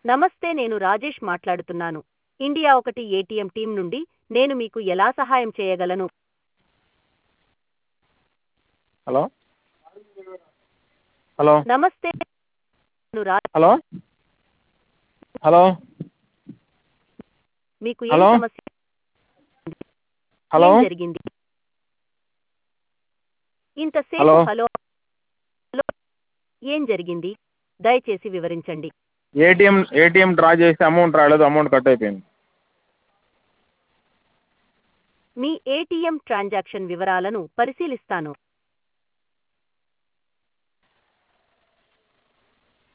నమస్తే నేను రాజేష్ మాట్లాడుతున్నాను ఇండియా ఒకటి ఏటీఎం టీం నుండి నేను మీకు ఎలా సహాయం చేయగలను హలో హలో నమస్తే నేను రా హలో హలో మీకు ఏం హలో? సమస్య హలో ఏం జరిగింది ఇంతసేపు హలో? హలో హలో ఏం జరిగింది దయచేసి వివరించండి ఏటీఎం ఏటీఎం డ్రా చేస్తే అమౌంట్ రాలేదు అమౌంట్ కట్ అయిపోయింది మీ ఏటీఎం ట్రాన్సాక్షన్ వివరాలను పరిశీలిస్తాను